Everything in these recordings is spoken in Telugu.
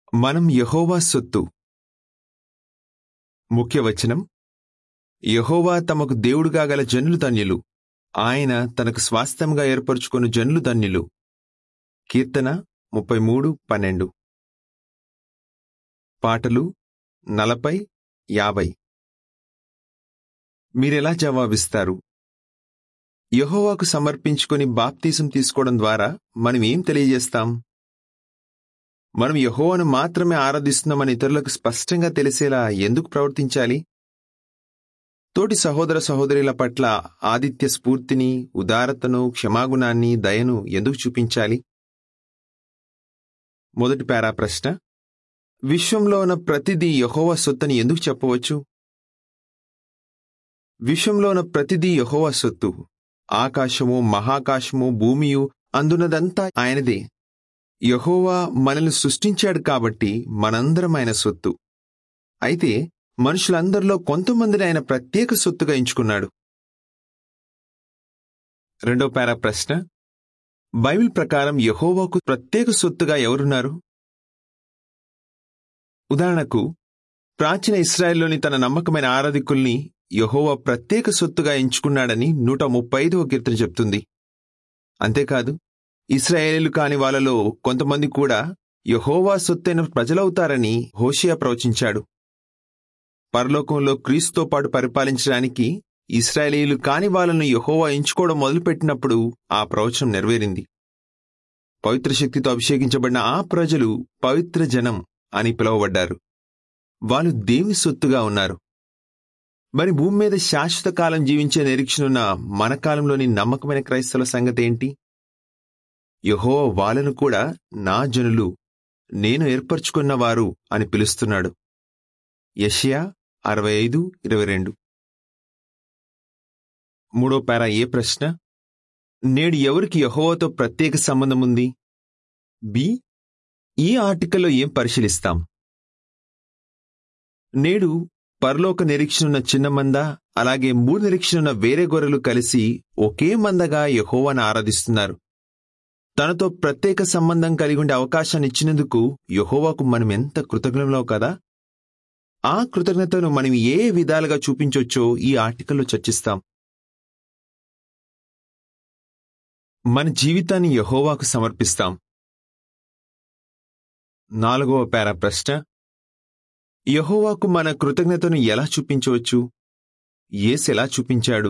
మనం యహోవా సొత్తు ముఖ్యవచనం యహోవా తమకు దేవుడుగా గల జనులు ధన్యులు ఆయన తనకు స్వాస్థ్యంగా ఏర్పరచుకుని జనులు ధన్యులు కీర్తన ముప్పై మూడు పన్నెండు పాటలు నలభై యాభై మీరెలా జవాబిస్తారు యహోవాకు సమర్పించుకొని బాప్తీసం తీసుకోవడం ద్వారా మనం ఏం తెలియజేస్తాం మనం యహోవాను మాత్రమే ఆరాధిస్తున్నామని ఇతరులకు స్పష్టంగా తెలిసేలా ఎందుకు ప్రవర్తించాలి తోటి సహోదర సహోదరుల పట్ల ఆదిత్య స్ఫూర్తిని ఉదారతను క్షమాగుణాన్ని దయను ఎందుకు చూపించాలి మొదటి పేరా ప్రశ్న విశ్వంలో ఉన్న ప్రతిదీ యహోవా సొత్తని ఎందుకు చెప్పవచ్చు విశ్వంలో ఉన్న ప్రతిదీ యహోవా సొత్తు ఆకాశము మహాకాశము భూమియు అందున్నదంతా ఆయనదే యహోవా మనల్ని సృష్టించాడు కాబట్టి మనందరం ఆయన సొత్తు అయితే మనుషులందరిలో కొంతమందిని ఆయన ప్రత్యేక సొత్తుగా ఎంచుకున్నాడు రెండో పేరా ప్రశ్న బైబిల్ ప్రకారం యహోవాకు ప్రత్యేక సొత్తుగా ఎవరున్నారు ఉదాహరణకు ప్రాచీన ఇస్రాయెల్లోని తన నమ్మకమైన ఆరాధికుల్ని యహోవా ప్రత్యేక సొత్తుగా ఎంచుకున్నాడని నూట ముప్పై ఐదవ కీర్తన చెప్తుంది అంతేకాదు ఇస్రాయేలు కాని వాళ్ళలో కొంతమంది కూడా యహోవా సొత్తైన ప్రజలవుతారని హోషియా ప్రవచించాడు పరలోకంలో క్రీస్తుతో పాటు పరిపాలించడానికి ఇస్రాయేలీలు కాని వాళ్ళను యహోవా ఎంచుకోవడం మొదలుపెట్టినప్పుడు ఆ ప్రవచనం నెరవేరింది పవిత్ర శక్తితో అభిషేకించబడిన ఆ ప్రజలు పవిత్ర జనం అని పిలువబడ్డారు వాళ్ళు దేవుని సొత్తుగా ఉన్నారు మరి భూమి మీద శాశ్వత కాలం జీవించే నిరీక్షణున్న మన కాలంలోని నమ్మకమైన క్రైస్తవుల సంగతి ఏంటి యహో వాళ్ళను కూడా నా జనులు నేను ఏర్పరచుకున్న వారు అని పిలుస్తున్నాడు యషియా అరవై ఐదు ఇరవై రెండు మూడో పేరా ఏ ప్రశ్న నేడు ఎవరికి యహోవతో ప్రత్యేక సంబంధం ఉంది బి ఈ ఆర్టికల్లో ఏం పరిశీలిస్తాం నేడు పరలోక నిరీక్షణున్న చిన్న మంద అలాగే మూడు నిరీక్షణున్న వేరే గొర్రెలు కలిసి ఒకే మందగా యహోవాను ఆరాధిస్తున్నారు తనతో ప్రత్యేక సంబంధం కలిగి ఉండే అవకాశాన్ని ఇచ్చినందుకు యహోవాకు మనం ఎంత కృతజ్ఞలో కదా ఆ కృతజ్ఞతను మనం ఏ విధాలుగా చూపించొచ్చో ఈ ఆర్టికల్లో చర్చిస్తాం మన జీవితాన్ని యహోవాకు సమర్పిస్తాం నాలుగవ పేరా ప్రశ్న యహోవాకు మన కృతజ్ఞతను ఎలా చూపించవచ్చు ఏసు ఎలా చూపించాడు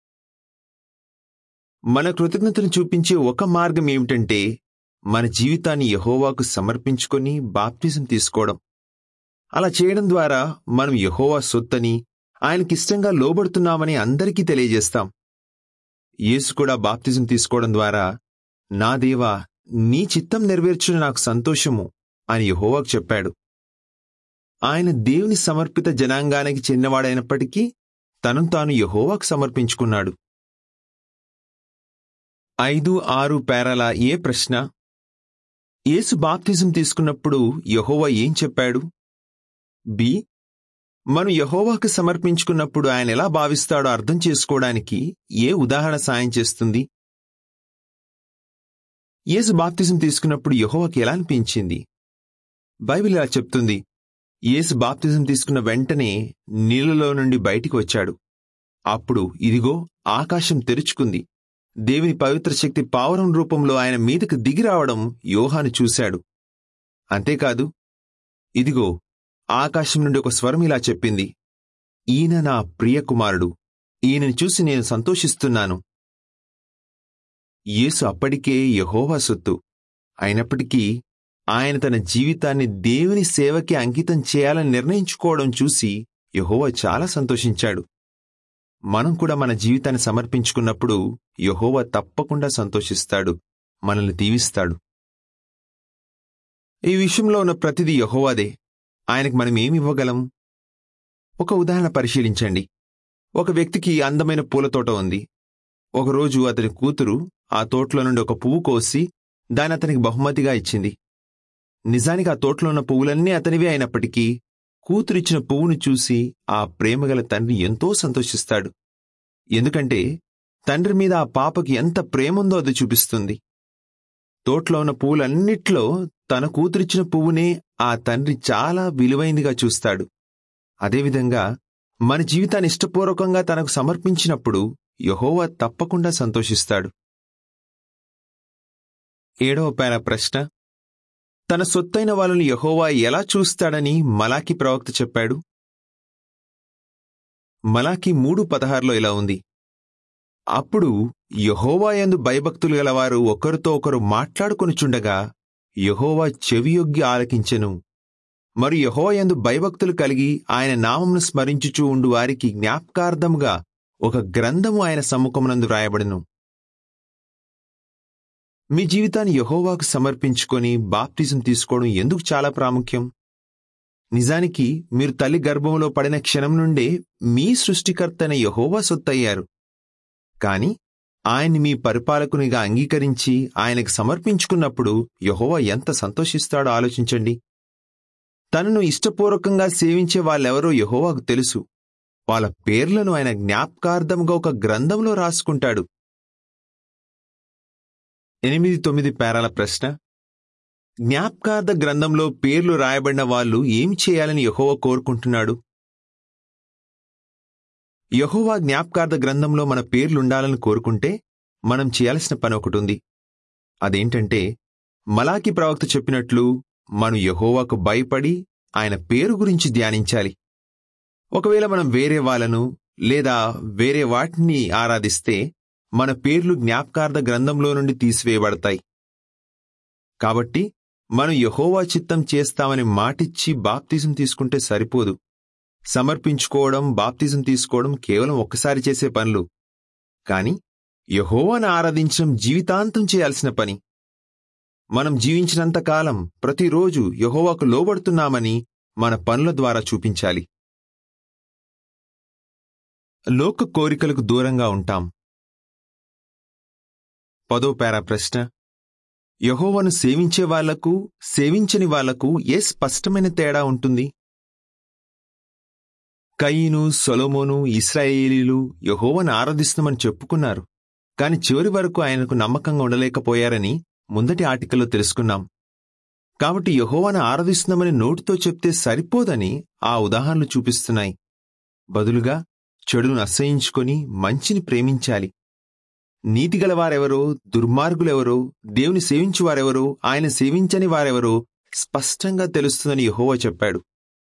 మన కృతజ్ఞతను చూపించే ఒక మార్గం ఏమిటంటే మన జీవితాన్ని యహోవాకు సమర్పించుకొని బాప్తిజం తీసుకోవడం అలా చేయడం ద్వారా మనం యహోవా సొత్తని ఆయనకిష్టంగా లోబడుతున్నామని అందరికీ తెలియజేస్తాం యేసు కూడా బాప్తిజం తీసుకోవడం ద్వారా నా దేవా నీ చిత్తం నెరవేర్చున నాకు సంతోషము అని యహోవాకు చెప్పాడు ఆయన దేవుని సమర్పిత జనాంగానికి చెందినవాడైనప్పటికీ తనను తాను యహోవాకు సమర్పించుకున్నాడు ఐదు ఆరు పేరాల ఏ ప్రశ్న యేసు బాప్తిజం తీసుకున్నప్పుడు యహోవా ఏం చెప్పాడు బి మనం యహోవాకు సమర్పించుకున్నప్పుడు ఆయన ఎలా భావిస్తాడో అర్థం చేసుకోవడానికి ఏ ఉదాహరణ సాయం చేస్తుంది యేసు బాప్తిజం తీసుకున్నప్పుడు యహోవాకి ఎలా అనిపించింది బైబిల్ ఇలా చెప్తుంది యేసు బాప్తిజం తీసుకున్న వెంటనే నీళ్లలో నుండి బయటికి వచ్చాడు అప్పుడు ఇదిగో ఆకాశం తెరుచుకుంది దేవుని పవిత్ర శక్తి పావురం రూపంలో ఆయన మీదకు దిగిరావడం యోహాను చూశాడు అంతేకాదు ఇదిగో ఆకాశం నుండి ఒక స్వరం ఇలా చెప్పింది ఈయన నా ప్రియ కుమారుడు ఈయనని చూసి నేను సంతోషిస్తున్నాను యేసు అప్పటికే యహోవా సొత్తు అయినప్పటికీ ఆయన తన జీవితాన్ని దేవుని సేవకి అంకితం చేయాలని నిర్ణయించుకోవడం చూసి యహోవా చాలా సంతోషించాడు మనం కూడా మన జీవితాన్ని సమర్పించుకున్నప్పుడు యహోవా తప్పకుండా సంతోషిస్తాడు మనల్ని దీవిస్తాడు ఈ విషయంలో ఉన్న ప్రతిదీ యహోవాదే ఆయనకు మనం ఏమి ఇవ్వగలం ఒక ఉదాహరణ పరిశీలించండి ఒక వ్యక్తికి అందమైన పూల తోట ఉంది ఒకరోజు అతని కూతురు ఆ తోటలో నుండి ఒక పువ్వు కోసి దాని అతనికి బహుమతిగా ఇచ్చింది నిజానికి ఆ తోటలో ఉన్న పువ్వులన్నీ అతనివే అయినప్పటికీ కూతురిచ్చిన పువ్వును చూసి ఆ ప్రేమగల తండ్రి ఎంతో సంతోషిస్తాడు ఎందుకంటే తండ్రి మీద ఆ పాపకి ఎంత ప్రేముందో అది చూపిస్తుంది తోటలో ఉన్న పువ్వులన్నిట్లో తన కూతురిచ్చిన పువ్వునే ఆ తండ్రి చాలా విలువైందిగా చూస్తాడు అదేవిధంగా మన జీవితాన్ని ఇష్టపూర్వకంగా తనకు సమర్పించినప్పుడు యహోవా తప్పకుండా సంతోషిస్తాడు ఏడవ పేర ప్రశ్న తన సొత్తైన వాళ్ళని యహోవా ఎలా చూస్తాడని మలాకి ప్రవక్త చెప్పాడు మలాకి మూడు పదహారులో ఇలా ఉంది అప్పుడు యహోవా యందు భయభక్తులు గలవారు ఒకరితో ఒకరు మాట్లాడుకొనుచుండగా యహోవా చెవియొగ్గి ఆలకించెను మరి యహోవా యందు భయభక్తులు కలిగి ఆయన నామమును స్మరించుచూ ఉండు వారికి జ్ఞాపకార్థముగా ఒక గ్రంథము ఆయన సమ్ముఖమునందు రాయబడెను మీ జీవితాన్ని యహోవాకు సమర్పించుకొని బాప్టిజం తీసుకోవడం ఎందుకు చాలా ప్రాముఖ్యం నిజానికి మీరు తల్లి గర్భంలో పడిన క్షణం నుండే మీ సృష్టికర్తైన యహోవా సొత్తయ్యారు కాని ఆయన్ని మీ పరిపాలకునిగా అంగీకరించి ఆయనకు సమర్పించుకున్నప్పుడు యహోవా ఎంత సంతోషిస్తాడో ఆలోచించండి తనను ఇష్టపూర్వకంగా సేవించే వాళ్ళెవరో యహోవాకు తెలుసు వాళ్ళ పేర్లను ఆయన జ్ఞాపకార్థంగా ఒక గ్రంథంలో రాసుకుంటాడు ఎనిమిది తొమ్మిది పేరాల ప్రశ్న జ్ఞాపకార్థ గ్రంథంలో పేర్లు రాయబడిన వాళ్ళు ఏం చేయాలని యహోవ కోరుకుంటున్నాడు యహోవా జ్ఞాపకార్థ గ్రంథంలో మన పేర్లుండాలని కోరుకుంటే మనం చేయాల్సిన పని ఒకటి ఉంది అదేంటంటే మలాకి ప్రవక్త చెప్పినట్లు మనం యహోవాకు భయపడి ఆయన పేరు గురించి ధ్యానించాలి ఒకవేళ మనం వేరే వాళ్ళను లేదా వేరే వాటిని ఆరాధిస్తే మన పేర్లు జ్ఞాపకార్థ గ్రంథంలో నుండి తీసివేయబడతాయి కాబట్టి మనం యహోవా చిత్తం చేస్తామని మాటిచ్చి బాప్తిజం తీసుకుంటే సరిపోదు సమర్పించుకోవడం బాప్తిజం తీసుకోవడం కేవలం ఒక్కసారి చేసే పనులు కాని యహోవాను ఆరాధించడం జీవితాంతం చేయాల్సిన పని మనం జీవించినంత కాలం ప్రతిరోజు యహోవాకు లోబడుతున్నామని మన పనుల ద్వారా చూపించాలి లోక కోరికలకు దూరంగా ఉంటాం పదో పేరా ప్రశ్న యహోవను సేవించే వాళ్లకు సేవించని వాళ్లకు ఏ స్పష్టమైన తేడా ఉంటుంది కయీను సొలొమోను ఇస్రాయేలీలు యహోవను ఆరాధిస్తామని చెప్పుకున్నారు కాని చివరి వరకు ఆయనకు నమ్మకంగా ఉండలేకపోయారని ముందటి ఆర్టికల్లో తెలుసుకున్నాం కాబట్టి యహోవాను ఆరాధిస్తున్నామని నోటితో చెప్తే సరిపోదని ఆ ఉదాహరణలు చూపిస్తున్నాయి బదులుగా చెడును అసహించుకొని మంచిని ప్రేమించాలి నీతిగల వారెవరో దుర్మార్గులెవరో దేవుని సేవించువారెవరో ఆయన సేవించని వారెవరో స్పష్టంగా తెలుస్తుందని యహోవా చెప్పాడు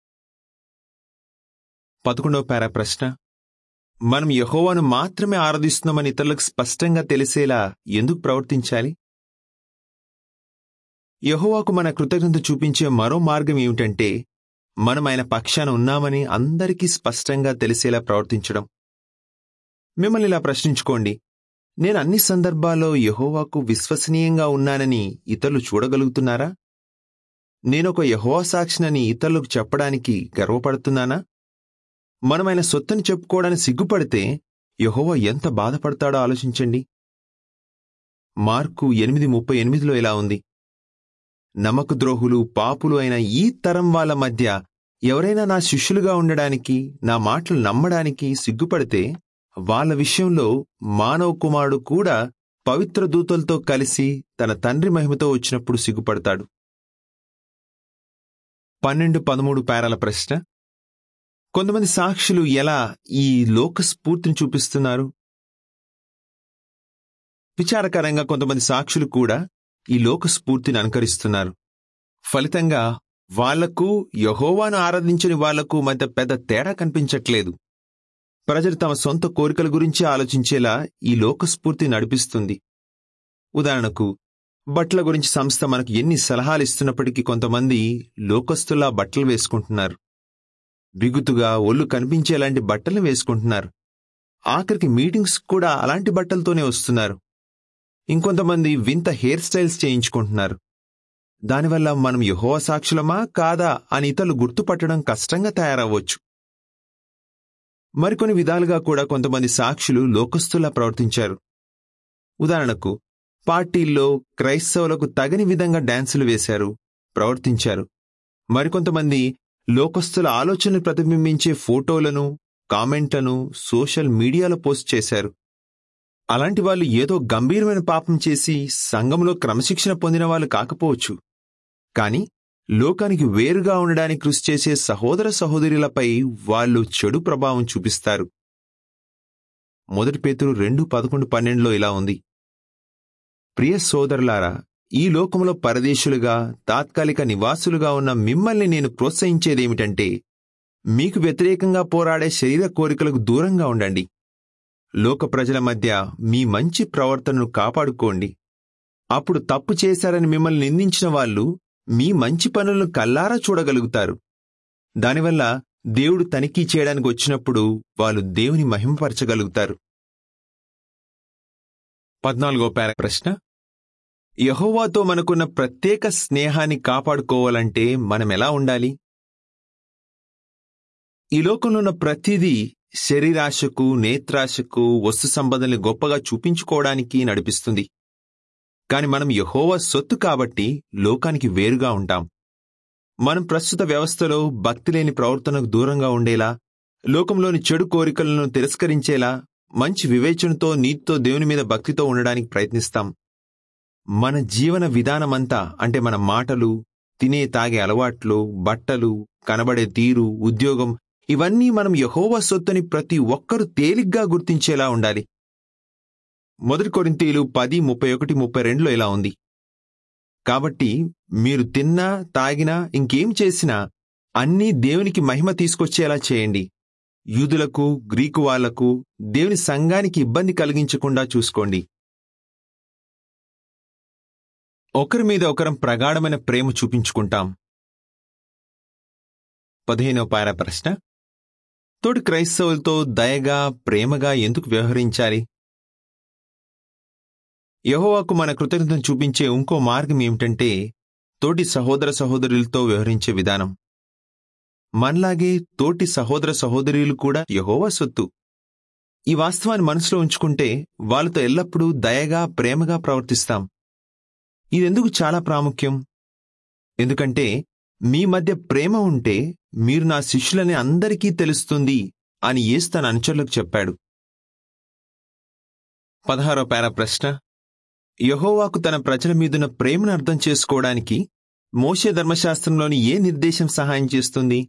పదకొండవ పేరా ప్రశ్న మనం యహోవాను మాత్రమే ఆరాధిస్తున్నామని ఇతరులకు స్పష్టంగా తెలిసేలా ఎందుకు ప్రవర్తించాలి యహోవాకు మన కృతజ్ఞత చూపించే మరో మార్గం ఏమిటంటే మనం ఆయన పక్షాన ఉన్నామని అందరికీ స్పష్టంగా తెలిసేలా ప్రవర్తించడం మిమ్మల్ని ఇలా ప్రశ్నించుకోండి నేను అన్ని సందర్భాల్లో యహోవాకు విశ్వసనీయంగా ఉన్నానని ఇతరులు చూడగలుగుతున్నారా నేనొక యహోవా సాక్షినని ఇతరులకు చెప్పడానికి గర్వపడుతున్నానా మనం ఆయన సొత్తుని చెప్పుకోవడానికి సిగ్గుపడితే యహోవా ఎంత బాధపడతాడో ఆలోచించండి మార్కు ఎనిమిది ముప్పై ఎనిమిదిలో ఇలా ఉంది నమ్మకద్రోహులు పాపులు అయిన ఈ తరం వాళ్ళ మధ్య ఎవరైనా నా శిష్యులుగా ఉండడానికి నా మాటలు నమ్మడానికి సిగ్గుపడితే వాళ్ళ విషయంలో మానవ కుమారుడు కూడా పవిత్ర దూతలతో కలిసి తన తండ్రి మహిమతో వచ్చినప్పుడు సిగ్గుపడతాడు పన్నెండు పదమూడు పేరాల ప్రశ్న కొంతమంది సాక్షులు ఎలా ఈ లోక స్ఫూర్తిని చూపిస్తున్నారు విచారకరంగా కొంతమంది సాక్షులు కూడా ఈ లోక స్ఫూర్తిని అనుకరిస్తున్నారు ఫలితంగా వాళ్లకు యహోవాను ఆరాధించని వాళ్లకు మధ్య పెద్ద తేడా కనిపించట్లేదు ప్రజలు తమ సొంత కోరికల గురించి ఆలోచించేలా ఈ లోకస్ఫూర్తి నడిపిస్తుంది ఉదాహరణకు బట్టల గురించి సంస్థ మనకు ఎన్ని సలహాలు ఇస్తున్నప్పటికీ కొంతమంది లోకస్తులా బట్టలు వేసుకుంటున్నారు బిగుతుగా ఒళ్ళు కనిపించేలాంటి బట్టలు వేసుకుంటున్నారు ఆఖరికి మీటింగ్స్ కూడా అలాంటి బట్టలతోనే వస్తున్నారు ఇంకొంతమంది వింత హెయిర్ స్టైల్స్ చేయించుకుంటున్నారు దానివల్ల మనం యహోవ సాక్షులమా కాదా అని ఇతరులు గుర్తుపట్టడం కష్టంగా తయారవ్వచ్చు మరికొన్ని విధాలుగా కూడా కొంతమంది సాక్షులు లోకస్తులా ప్రవర్తించారు ఉదాహరణకు పార్టీల్లో క్రైస్తవులకు తగని విధంగా డాన్సులు వేశారు ప్రవర్తించారు మరికొంతమంది లోకస్తుల ఆలోచనలు ప్రతిబింబించే ఫోటోలను కామెంట్లను సోషల్ మీడియాలో పోస్ట్ చేశారు అలాంటి వాళ్ళు ఏదో గంభీరమైన పాపం చేసి సంఘంలో క్రమశిక్షణ పొందిన వాళ్ళు కాకపోవచ్చు కాని లోకానికి వేరుగా ఉండడానికి కృషి చేసే సహోదర సహోదరులపై వాళ్ళు చెడు ప్రభావం చూపిస్తారు మొదటి పేతురు రెండు పదకొండు పన్నెండులో ఇలా ఉంది ప్రియ సోదరులారా ఈ లోకంలో పరదేశులుగా తాత్కాలిక నివాసులుగా ఉన్న మిమ్మల్ని నేను ప్రోత్సహించేదేమిటంటే మీకు వ్యతిరేకంగా పోరాడే శరీర కోరికలకు దూరంగా ఉండండి లోక ప్రజల మధ్య మీ మంచి ప్రవర్తనను కాపాడుకోండి అప్పుడు తప్పు చేశారని మిమ్మల్ని నిందించిన వాళ్ళు మీ మంచి పనులను కల్లారా చూడగలుగుతారు దానివల్ల దేవుడు తనిఖీ చేయడానికి వచ్చినప్పుడు వాళ్ళు దేవుని మహిమపరచగలుగుతారు పద్నాలుగో పేర ప్రశ్న యహోవాతో మనకున్న ప్రత్యేక స్నేహాన్ని కాపాడుకోవాలంటే మనం ఎలా ఉండాలి ఈ లోకంలో ఉన్న ప్రతిదీ శరీరాశకు నేత్రాశకు వస్తు సంపదల్ని గొప్పగా చూపించుకోవడానికి నడిపిస్తుంది కాని మనం యహోవా సొత్తు కాబట్టి లోకానికి వేరుగా ఉంటాం మనం ప్రస్తుత వ్యవస్థలో భక్తి లేని ప్రవర్తనకు దూరంగా ఉండేలా లోకంలోని చెడు కోరికలను తిరస్కరించేలా మంచి వివేచనతో నీతితో దేవుని మీద భక్తితో ఉండడానికి ప్రయత్నిస్తాం మన జీవన విధానమంతా అంటే మన మాటలు తినే తాగే అలవాట్లు బట్టలు కనబడే తీరు ఉద్యోగం ఇవన్నీ మనం యహోవా సొత్తుని ప్రతి ఒక్కరూ తేలిగ్గా గుర్తించేలా ఉండాలి మొదటి కొరింతీలు పది ముప్పై ఒకటి ముప్పై రెండులో ఇలా ఉంది కాబట్టి మీరు తిన్నా తాగినా ఇంకేం చేసినా అన్నీ దేవునికి మహిమ తీసుకొచ్చేలా చేయండి యూదులకు గ్రీకు వాళ్లకు దేవుని సంఘానికి ఇబ్బంది కలిగించకుండా చూసుకోండి ఒకరి మీద ఒకరం ప్రగాఢమైన ప్రేమ చూపించుకుంటాం పదిహేనవ పార ప్రశ్న తోటి క్రైస్తవులతో దయగా ప్రేమగా ఎందుకు వ్యవహరించాలి యహోవాకు మన కృతజ్ఞతను చూపించే ఇంకో మార్గం ఏమిటంటే తోటి సహోదర సహోదరులతో వ్యవహరించే విధానం మనలాగే తోటి సహోదర సహోదరులు కూడా యహోవా సొత్తు ఈ వాస్తవాన్ని మనసులో ఉంచుకుంటే వాళ్ళతో ఎల్లప్పుడూ దయగా ప్రేమగా ప్రవర్తిస్తాం ఇదెందుకు చాలా ప్రాముఖ్యం ఎందుకంటే మీ మధ్య ప్రేమ ఉంటే మీరు నా శిష్యులని అందరికీ తెలుస్తుంది అని యేసు తన అనుచరులకు చెప్పాడు పదహారో పేర ప్రశ్న యహోవాకు తన ప్రజల మీదున్న ప్రేమను అర్థం చేసుకోవడానికి మోషే ధర్మశాస్త్రంలోని ఏ నిర్దేశం సహాయం చేస్తుంది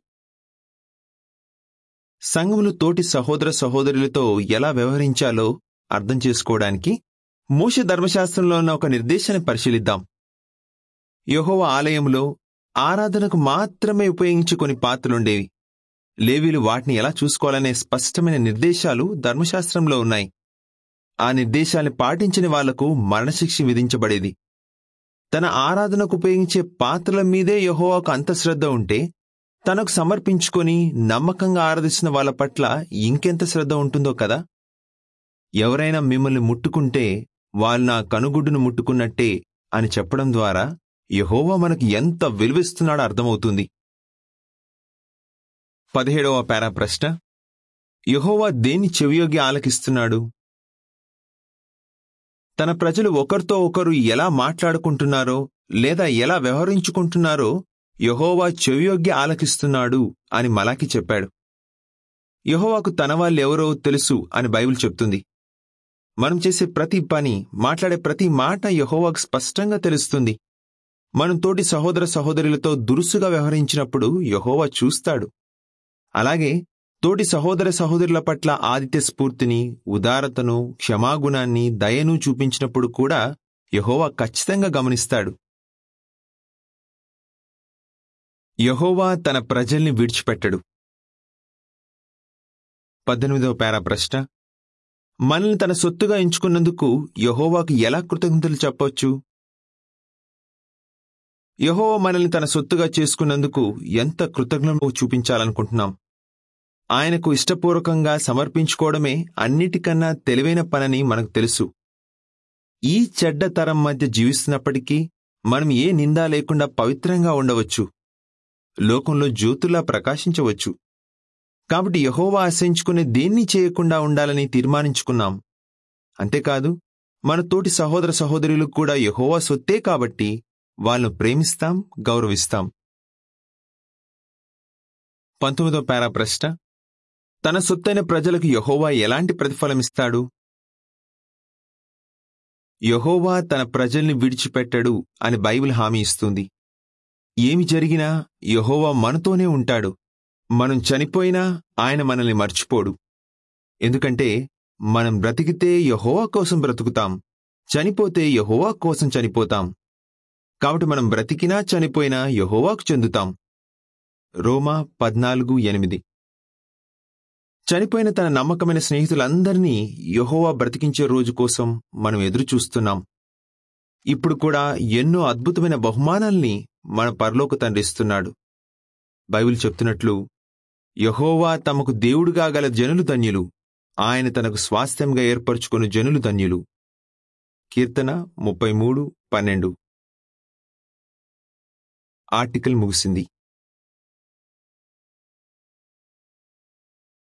సంఘములు తోటి సహోదర సహోదరులతో ఎలా వ్యవహరించాలో అర్థం చేసుకోవడానికి మోషే ధర్మశాస్త్రంలో ఉన్న ఒక నిర్దేశాన్ని పరిశీలిద్దాం యహోవ ఆలయంలో ఆరాధనకు మాత్రమే ఉపయోగించే కొన్ని పాత్రలుండేవి లేవీలు వాటిని ఎలా చూసుకోవాలనే స్పష్టమైన నిర్దేశాలు ధర్మశాస్త్రంలో ఉన్నాయి ఆ నిర్దేశాల్ని పాటించని వాళ్లకు మరణశిక్ష విధించబడేది తన ఆరాధనకు ఉపయోగించే పాత్రల మీదే యహోవాకు అంత శ్రద్ధ ఉంటే తనకు సమర్పించుకొని నమ్మకంగా ఆరాధిస్తున్న వాళ్ళ పట్ల ఇంకెంత శ్రద్ధ ఉంటుందో కదా ఎవరైనా మిమ్మల్ని ముట్టుకుంటే వాళ్ళు నా కనుగుడ్డును ముట్టుకున్నట్టే అని చెప్పడం ద్వారా యహోవా మనకు ఎంత విలువిస్తున్నాడో అర్థమవుతుంది పదిహేడవ పేరా ప్రశ్న యహోవా దేన్ని చెవియోగి ఆలకిస్తున్నాడు తన ప్రజలు ఒకరితో ఒకరు ఎలా మాట్లాడుకుంటున్నారో లేదా ఎలా వ్యవహరించుకుంటున్నారో యహోవా చెవియోగ్య ఆలకిస్తున్నాడు అని మలాకి చెప్పాడు యహోవాకు తన వాళ్ళెవరో తెలుసు అని బైబిల్ చెప్తుంది మనం చేసే ప్రతి పని మాట్లాడే ప్రతి మాట యహోవాకు స్పష్టంగా తెలుస్తుంది మనం తోటి సహోదర సహోదరులతో దురుసుగా వ్యవహరించినప్పుడు యహోవా చూస్తాడు అలాగే తోటి సహోదర సహోదరుల పట్ల ఆదిత్య స్ఫూర్తిని ఉదారతను క్షమాగుణాన్ని దయను చూపించినప్పుడు కూడా యహోవా ఖచ్చితంగా గమనిస్తాడు యహోవా తన ప్రజల్ని విడిచిపెట్టడు పద్దెనిమిదవ పేరా ప్రశ్న మనల్ని తన సొత్తుగా ఎంచుకున్నందుకు యహోవాకు ఎలా కృతజ్ఞతలు చెప్పొచ్చు యహోవా మనల్ని తన సొత్తుగా చేసుకున్నందుకు ఎంత కృతజ్ఞత చూపించాలనుకుంటున్నాం ఆయనకు ఇష్టపూర్వకంగా సమర్పించుకోవడమే అన్నిటికన్నా తెలివైన పనని మనకు తెలుసు ఈ చెడ్డ తరం మధ్య జీవిస్తున్నప్పటికీ మనం ఏ నిందా లేకుండా పవిత్రంగా ఉండవచ్చు లోకంలో జ్యోతులా ప్రకాశించవచ్చు కాబట్టి యహోవా ఆశయించుకునే దేన్ని చేయకుండా ఉండాలని తీర్మానించుకున్నాం అంతేకాదు మన తోటి సహోదర సహోదరులు కూడా యహోవా సొత్తే కాబట్టి వాళ్ళను ప్రేమిస్తాం గౌరవిస్తాం పంతొమ్మిదో పేరా ప్రశ్న తన సొత్తైన ప్రజలకు యహోవా ఎలాంటి ప్రతిఫలమిస్తాడు యహోవా తన ప్రజల్ని విడిచిపెట్టడు అని బైబిల్ హామీ ఇస్తుంది ఏమి జరిగినా యహోవా మనతోనే ఉంటాడు మనం చనిపోయినా ఆయన మనల్ని మర్చిపోడు ఎందుకంటే మనం బ్రతికితే యహోవా కోసం బ్రతుకుతాం చనిపోతే యహోవా కోసం చనిపోతాం కాబట్టి మనం బ్రతికినా చనిపోయినా యహోవాకు చెందుతాం రోమా పద్నాలుగు ఎనిమిది చనిపోయిన తన నమ్మకమైన స్నేహితులందరినీ యహోవా బ్రతికించే రోజు కోసం మనం ఎదురు చూస్తున్నాం ఇప్పుడు కూడా ఎన్నో అద్భుతమైన బహుమానాల్ని మన పరలోక తండ్రి ఇస్తున్నాడు బైబిల్ చెప్తున్నట్లు యహోవా తమకు దేవుడుగా గల జనులు ధన్యులు ఆయన తనకు స్వాస్థ్యంగా ఏర్పరచుకుని జనులు ధన్యులు కీర్తన ముప్పై మూడు పన్నెండు ఆర్టికల్ ముగిసింది